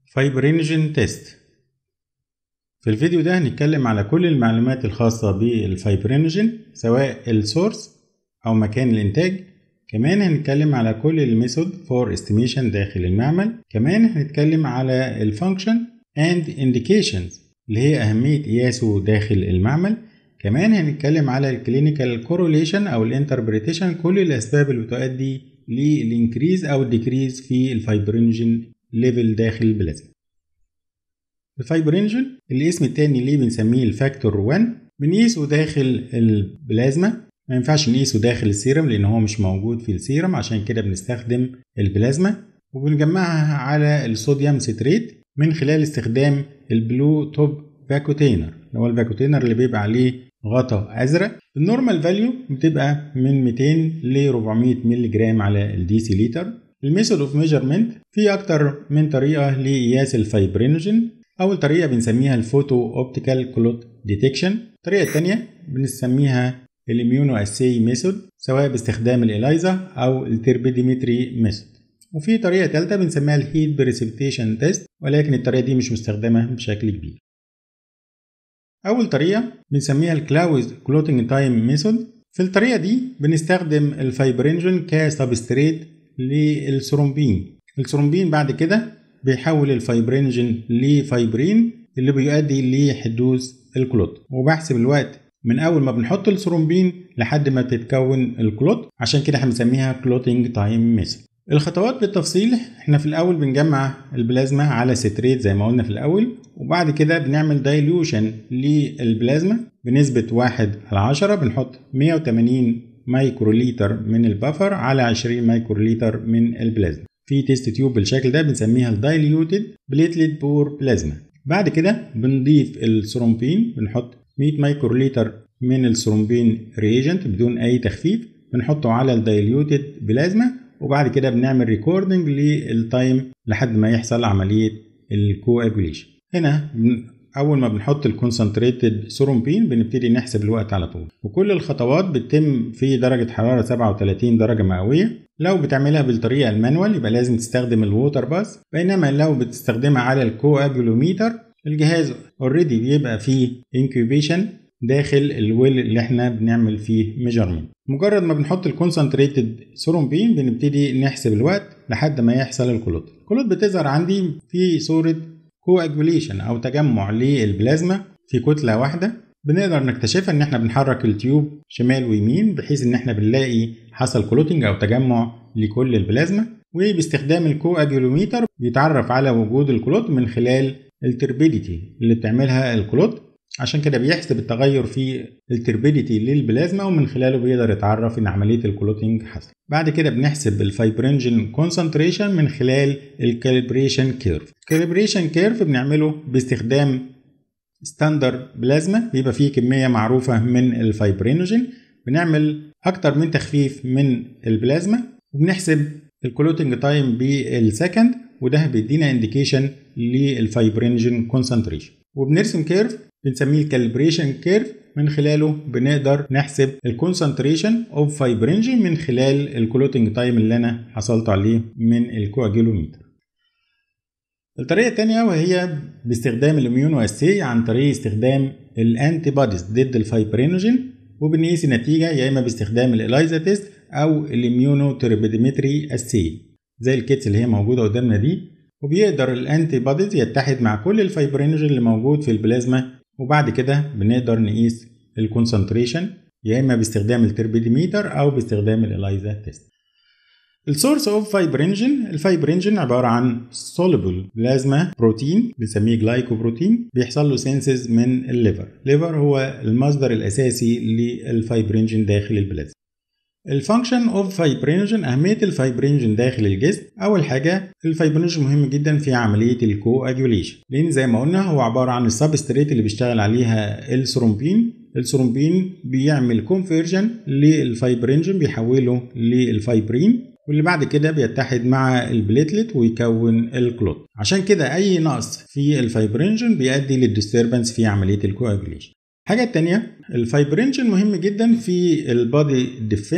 فايبرينجين تيست في الفيديو ده هنتكلم على كل المعلومات الخاصة بالفايبرينجين سواء السورس أو مكان الإنتاج كمان هنتكلم على كل الميثود فور استيميشن داخل المعمل كمان هنتكلم على الفانكشن اند انديكيشنز اللي هي أهمية قياسه داخل المعمل كمان هنتكلم على الكلينيكال كوروليشن أو الانتربريتيشن كل الأسباب اللي بتؤدي للإنكريز أو الديكريز في الفايبرينجين ليفل داخل البلازما الفايبرينجين الاسم التاني ليه بنسميه الفاكتور 1 بنقيسه داخل البلازما ما ينفعش نقيسه داخل السيرم لان هو مش موجود في السيرم عشان كده بنستخدم البلازما وبنجمعها على الصوديوم ستريت من خلال استخدام البلو توب فاكوتينر اللي هو الفاكوتينر اللي بيبقى عليه غطا ازرق النورمال فاليو بتبقى من 200 ل 400 مللي جرام على الديسي لتر الميثود اوف ميجرمنت في اكتر من طريقه لقياس الفايبرينوجين اول طريقه بنسميها الفوتو اوبتيكال كلوت ديتكشن الطريقه الثانيه بنسميها الاميونو اسي ميثود سواء باستخدام الاليزا او التربيديمتري ميثود وفي طريقه ثالثه بنسميها الهيت بريسبتيشن تيست ولكن الطريقه دي مش مستخدمه بشكل كبير اول طريقه بنسميها الكلاوز كلوتنج تايم ميثود في الطريقه دي بنستخدم الفايبرينجين كسبستريت للثرومبين الثرومبين بعد كده بيحول الفايبرينجين لفايبرين اللي بيؤدي لحدوث الكلوت وبحسب الوقت من اول ما بنحط الثرومبين لحد ما بتتكون الكلوت عشان كده هنسميها كلوتنج تايم ميثود الخطوات بالتفصيل احنا في الاول بنجمع البلازما على ستريت زي ما قلنا في الاول وبعد كده بنعمل دايلوشن للبلازما بنسبة واحد على عشرة بنحط 180 مايكروليتر من البفر على 20 مايكروليتر من البلازما في تيست تيوب بالشكل ده بنسميها الدايليوتد بليتلت بور بلازما بعد كده بنضيف الثرومبين بنحط 100 مايكروليتر من الثرومبين ريجنت بدون اي تخفيف بنحطه على الدايليوتد بلازما وبعد كده بنعمل ريكوردنج للتايم لحد ما يحصل عمليه الكواجوليشن هنا اول ما بنحط الكونسنتريتد ثرومبين بنبتدي نحسب الوقت على طول وكل الخطوات بتتم في درجه حراره 37 درجه مئويه لو بتعملها بالطريقه المانوال يبقى لازم تستخدم الووتر باس بينما لو بتستخدمها على الكواجولوميتر الجهاز اوريدي بيبقى فيه انكيوبيشن داخل الويل اللي احنا بنعمل فيه ميجرمنت مجرد ما بنحط الكونسنتريتد ثرومبين بنبتدي نحسب الوقت لحد ما يحصل الكلوت الكلوت بتظهر عندي في صوره كواجوليشن او تجمع للبلازما في كتله واحده بنقدر نكتشفها ان احنا بنحرك التيوب شمال ويمين بحيث ان احنا بنلاقي حصل كلوتنج او تجمع لكل البلازما وباستخدام الكواجولوميتر بيتعرف على وجود الكلوت من خلال التربيديتي اللي بتعملها الكلوت عشان كده بيحسب التغير في التربيديتي للبلازما ومن خلاله بيقدر يتعرف ان عمليه الكلوتنج حصل بعد كده بنحسب الفايبرينجين كونسنتريشن من خلال الكاليبريشن كيرف الكاليبريشن كيرف بنعمله باستخدام ستاندر بلازما بيبقى فيه كميه معروفه من الفايبرينوجين بنعمل اكتر من تخفيف من البلازما وبنحسب الكلوتنج تايم بالسكند وده بيدينا انديكيشن للفايبرينجين كونسنتريشن وبنرسم كيرف بنسميه الكالبريشن كيرف من خلاله بنقدر نحسب الكونسنتريشن اوف فايبرينجين من خلال الكلوتنج تايم اللي انا حصلت عليه من الكواجيلوميتر الطريقة الثانية وهي باستخدام الاميونو اسي عن طريق استخدام الانتي بوديز ضد الفايبرينوجين وبنقيس النتيجة يا اما باستخدام الاليزا تيست او الاميونو تربيديمتري اسي زي الكيتس اللي هي موجودة قدامنا دي وبيقدر الانتي بوديز يتحد مع كل الفايبرينوجين اللي موجود في البلازما وبعد كده بنقدر نقيس الكونسنتريشن يا اما باستخدام التربيديميتر او باستخدام الاليزا تيست السورس اوف فايبرينجين الفايبرينجين عباره عن سوليبل بلازما بروتين بنسميه جلايكوبروتين بيحصل له سينسز من الليفر الليفر هو المصدر الاساسي للفايبرينجين داخل البلازما الفانكشن اوف فايبرينوجين اهميه الفايبرينوجين داخل الجسم اول حاجه الفايبرينوجين مهم جدا في عمليه الكواجوليشن لان زي ما قلنا هو عباره عن السبستريت اللي بيشتغل عليها الثرومبين الثرومبين بيعمل كونفيرجن للفايبرينوجين بيحوله للفايبرين واللي بعد كده بيتحد مع البليتلت ويكون الكلوت عشان كده اي نقص في الفايبرينجين بيؤدي للديستربنس في عمليه الكواجوليشن الحاجة التانية الفايبرينجين مهم جدا في البادي ديفنس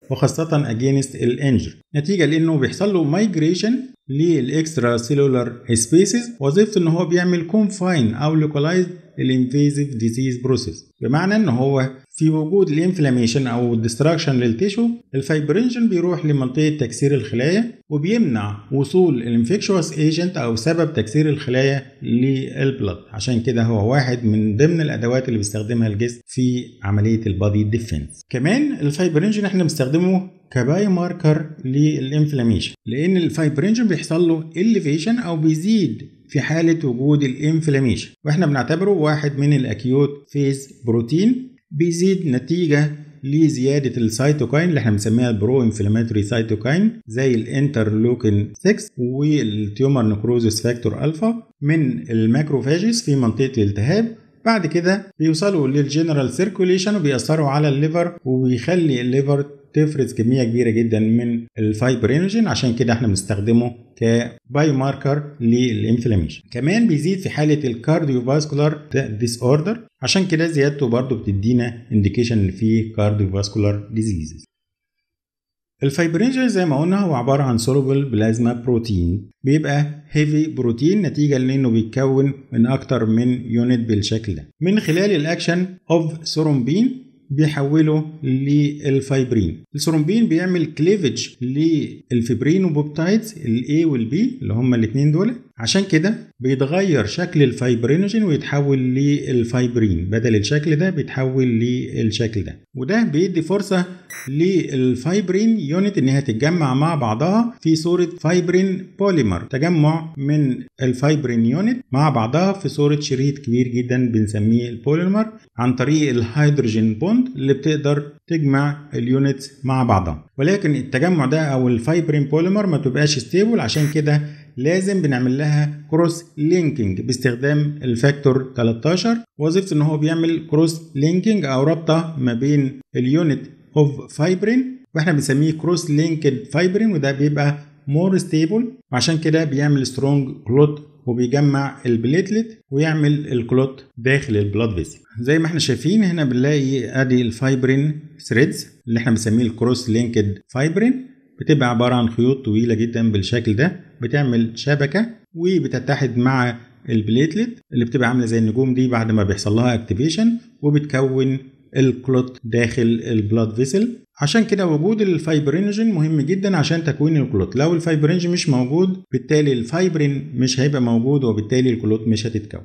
وخاصة اجينست الانجر نتيجة لانه بيحصل له مايجريشن للاكسترا سيلولار سبيسز وظيفته ان هو بيعمل كونفاين او لوكالايز الانفيزيف ديزيز بروسيس بمعنى ان هو في وجود الانفلاميشن او الدستراكشن للتيشو الفايبرينجن بيروح لمنطقه تكسير الخلايا وبيمنع وصول الانفكشوس ايجنت او سبب تكسير الخلايا للبلد عشان كده هو واحد من ضمن الادوات اللي بيستخدمها الجسم في عمليه البادي ديفنس كمان الفايبرينجن احنا بنستخدمه كباي ماركر للانفلاميشن لان الفايبرينجن بيحصل له elevation او بيزيد في حالة وجود الانفلاميشن واحنا بنعتبره واحد من الاكيوت فيز بروتين بيزيد نتيجة لزيادة السيتوكاين اللي احنا بنسميها البرو انفلاماتوري سيتوكاين زي الانترلوكين 6 والتيومر نكروزس فاكتور الفا من الماكروفاجز في منطقة الالتهاب بعد كده بيوصلوا للجنرال سيركوليشن وبيأثروا على الليفر وبيخلي الليفر تفرز كميه كبيره جدا من الفايبرينوجين عشان كده احنا بنستخدمه كباي ماركر للانفلاميشن كمان بيزيد في حاله الكارديوفاسكولار ديس اوردر عشان كده زيادته برضو بتدينا انديكيشن ان في كارديوفاسكولار ديزيزز الفايبرينجين زي ما قلنا هو عبارة عن سولوبل بلازما بروتين بيبقى هيفي بروتين نتيجة لأنه بيتكون من أكتر من يونت بالشكل ده من خلال الأكشن أوف سورومبين بيحوله للفايبرين الثرومبين بيعمل كليفج للفبرين وبوبتايدز الاي والبي اللي هما الاثنين دول عشان كده بيتغير شكل الفايبرينوجين ويتحول للفايبرين بدل الشكل ده بيتحول للشكل ده وده بيدي فرصة للفايبرين يونت انها تتجمع مع بعضها في صورة فايبرين بوليمر تجمع من الفايبرين يونت مع بعضها في صورة شريط كبير جدا بنسميه البوليمر عن طريق الهيدروجين بوند اللي بتقدر تجمع اليونت مع بعضها ولكن التجمع ده او الفايبرين بوليمر ما تبقاش ستيبل عشان كده لازم بنعمل لها كروس لينكينج باستخدام الفاكتور 13 وظيفته ان هو بيعمل كروس لينكينج او رابطه ما بين اليونت اوف فايبرين واحنا بنسميه كروس لينكد فايبرين وده بيبقى مور ستيبل وعشان كده بيعمل سترونج كلوت وبيجمع البليتلت ويعمل الكلوت داخل البلاد فيسل زي ما احنا شايفين هنا بنلاقي ادي الفايبرين ثريدز اللي احنا بنسميه الكروس لينكد فايبرين بتبقى عبارة عن خيوط طويلة جدا بالشكل ده بتعمل شبكة وبتتحد مع البليتلت اللي بتبقى عاملة زي النجوم دي بعد ما بيحصل لها اكتيفيشن وبتكون الكلوت داخل البلاد فيسل عشان كده وجود الفايبرينوجين مهم جدا عشان تكوين الكلوت لو الفايبرينوجين مش موجود بالتالي الفايبرين مش هيبقى موجود وبالتالي الكلوت مش هتتكون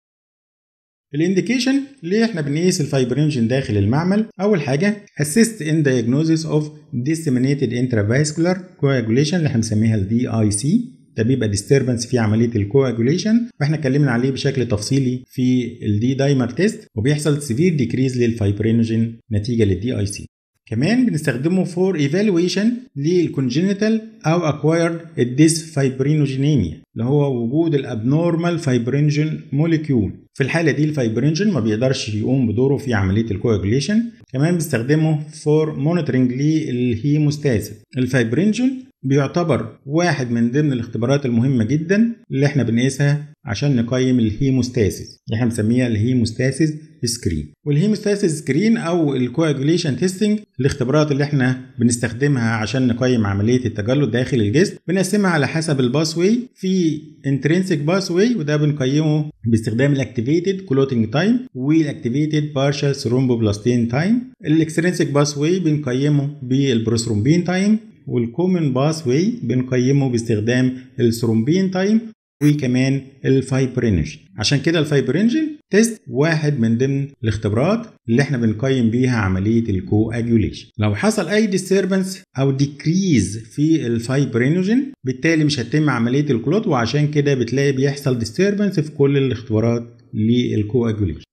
الانديكيشن ليه احنا بنقيس الفايبرينوجين داخل المعمل اول حاجه assist in diagnosis of disseminated intravascular coagulation اللي احنا بنسميها الدي اي سي ده بيبقى disturbance في عمليه الكواجوليشن واحنا اتكلمنا عليه بشكل تفصيلي في الدي دايمر تيست وبيحصل سيفير ديكريز للفايبرينوجين نتيجه للدي اي سي كمان بنستخدمه فور ايفالويشن للكونجينيتال او اكوايرد الديسفايبرينوجينيميا اللي هو وجود الابنورمال فايبرينجين موليكيول في الحالة دي الفايبرينجين ما بيقدرش يقوم بدوره في عملية الكواجوليشن كمان بنستخدمه فور مونيتورنج للهيموستاسيس الفايبرينجين بيعتبر واحد من ضمن الاختبارات المهمة جدا اللي احنا بنقيسها عشان نقيم الهيموستاسيس اللي احنا بنسميها الهيموستاسيس سكرين والهيموستاسيس سكرين او الكواجوليشن تيستنج الاختبارات اللي احنا بنستخدمها عشان نقيم عملية التجلط داخل الجسم بنقسمها على حسب الباس واي في انترنسيك باس واي وده بنقيمه باستخدام الاكتيفيتد كلوتنج تايم والاكتيفيتد بارشال ثرومبوبلاستين تايم الاكسترنسيك باس واي بنقيمه بالبروثرومبين تايم والكومن باس واي بنقيمه باستخدام الثرومبين تايم وكمان الفايبرينجين عشان كده الفايبرينجين تيست واحد من ضمن الاختبارات اللي احنا بنقيم بيها عمليه الكواجوليشن لو حصل اي ديستربنس او ديكريز في الفايبرينوجين بالتالي مش هتتم عمليه الكلوت وعشان كده بتلاقي بيحصل ديستربنس في كل الاختبارات للكواجوليشن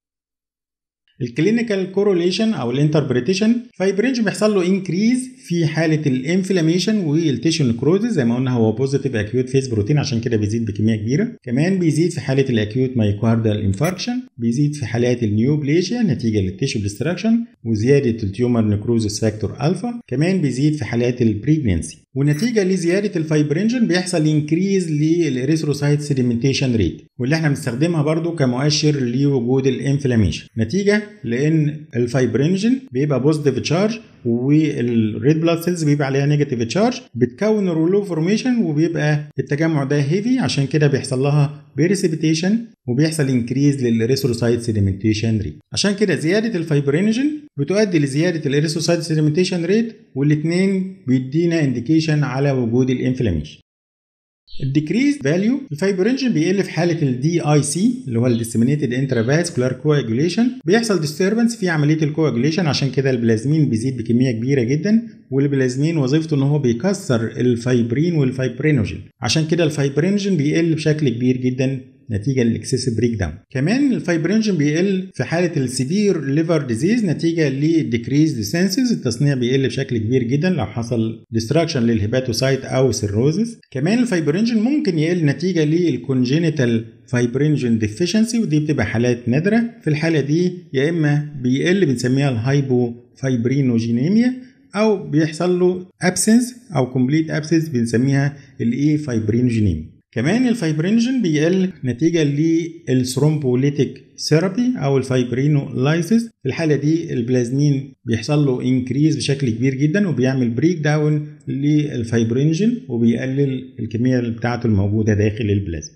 الكلينيكال كوروليشن او الانتربريتيشن فايبرينج بيحصل له انكريز في حاله الانفلاميشن والتيشو نكروزز زي ما قلنا هو بوزيتيف اكيوت فيس بروتين عشان كده بيزيد بكميه كبيره كمان بيزيد في حاله الاكيوت مايكاردال انفاركشن بيزيد في حالات النيوبليشيا نتيجه للتيشو ديستراكشن وزياده التيومر نكروزس فاكتور الفا كمان بيزيد في حالات البريجننسي ونتيجه لزياده الفايبرينجن بيحصل انكريز للاريثروسايت سيديمنتيشن ريت واللي احنا بنستخدمها برضو كمؤشر لوجود الانفلاميشن نتيجه لان الفايبرينجين بيبقى بوزيتيف تشارج والريد بلاد سيلز بيبقى عليها نيجاتيف تشارج بتكون رولو فورميشن وبيبقى التجمع ده هيفي عشان كده بيحصل لها بيريسيبيتيشن وبيحصل انكريز للريثروسايت سيديمنتيشن ريت عشان كده زياده الفايبرينجين بتؤدي لزياده الريثروسايت سيديمنتيشن ريت والاثنين بيدينا انديكيشن على وجود الانفلاميشن الديكريز فاليو الفايبرينجين بيقل في حاله الدي اي سي اللي هو الديسيمينيتد انترافاسكولار كواجوليشن بيحصل ديستربنس في عمليه الكواجوليشن عشان كده البلازمين بيزيد بكميه كبيره جدا والبلازمين وظيفته ان هو بيكسر الفايبرين والفايبرينوجين عشان كده الفايبرينجين بيقل بشكل كبير جدا نتيجه للاكسسيف بريك داون كمان الفايبرينجين بيقل في حاله السيفير ليفر ديزيز نتيجه للديكريز سنسز التصنيع بيقل بشكل كبير جدا لو حصل ديستراكشن للهيباتوسايت او سيروزس كمان الفايبرينجين ممكن يقل نتيجه للكونجينيتال فايبرينجين ديفيشنسي ودي بتبقى حالات نادره في الحاله دي يا اما بيقل بنسميها الهايبو فايبرينوجينيميا او بيحصل له ابسنس او كومبليت ابسنس بنسميها الاي فايبرينوجينيميا كمان الفايبرينجين بيقل نتيجة للثرومبوليتيك ثيرابي أو الفايبرينولايسيس في الحالة دي البلازمين بيحصل له انكريز بشكل كبير جدا وبيعمل بريك داون للفايبرينجين وبيقلل الكمية بتاعته الموجودة داخل البلازما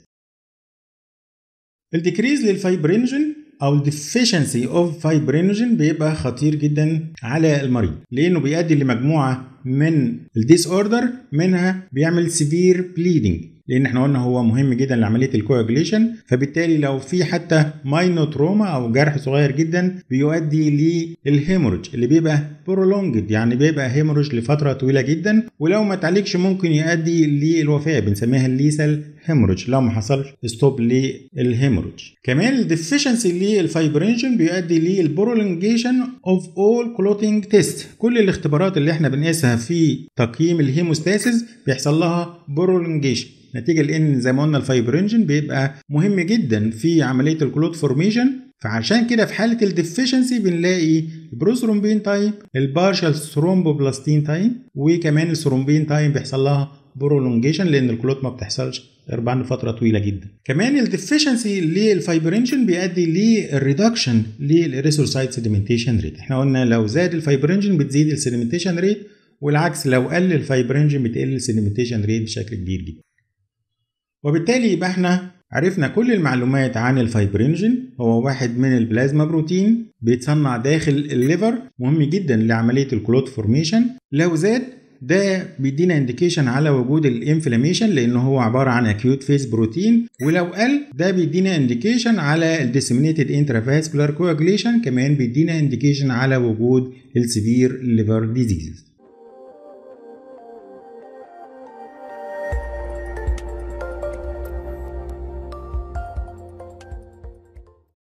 الديكريز للفايبرينجين او الديفيشنسي اوف فايبرينوجين بيبقى خطير جدا على المريض لانه بيؤدي لمجموعه من الديس اوردر منها بيعمل سيفير بليدنج لان احنا قلنا هو مهم جدا لعمليه الكواجوليشن فبالتالي لو في حتى ماينو تروما او جرح صغير جدا بيؤدي للهيموريج اللي بيبقى برولونجد يعني بيبقى هيموريج لفتره طويله جدا ولو ما تعالجش ممكن يؤدي للوفاه بنسميها الليسال هيموريج لو ما حصلش ستوب للهيموريج كمان الديفيشنسي للفايبرينجين بيؤدي للبرولونجيشن اوف اول كلوتينج تيست كل الاختبارات اللي احنا بنقيسها في تقييم الهيموستاسيس بيحصل لها برولونجيشن نتيجه لان زي ما قلنا الفايبرينجين بيبقى مهم جدا في عمليه الكلوت فورميشن فعشان كده في حاله الديفيشنسي بنلاقي البروثرومبين تايم البارشال ثرومبوبلاستين تايم وكمان الثرومبين تايم بيحصل لها برولونجيشن لان الكلوت ما بتحصلش غير بعد فتره طويله جدا كمان الديفيشنسي للفايبرينجين بيؤدي للريدكشن للريسورسايت سيديمنتيشن ريت احنا قلنا لو زاد الفايبرينجين بتزيد السيديمنتيشن ريت والعكس لو قل الفايبرينجين بتقل السيديمنتيشن ريت بشكل كبير جدا وبالتالي يبقى احنا عرفنا كل المعلومات عن الفايبرينجين هو واحد من البلازما بروتين بيتصنع داخل الليفر مهم جدا لعمليه الكلوت فورميشن لو زاد ده بيدينا انديكيشن على وجود الانفلاميشن لان هو عباره عن اكيوت فيس بروتين ولو قل ده بيدينا انديكيشن على الديسيمينيتد انترافاسكولار كواجليشن كمان بيدينا انديكيشن على وجود السيفير ليفر ديزيز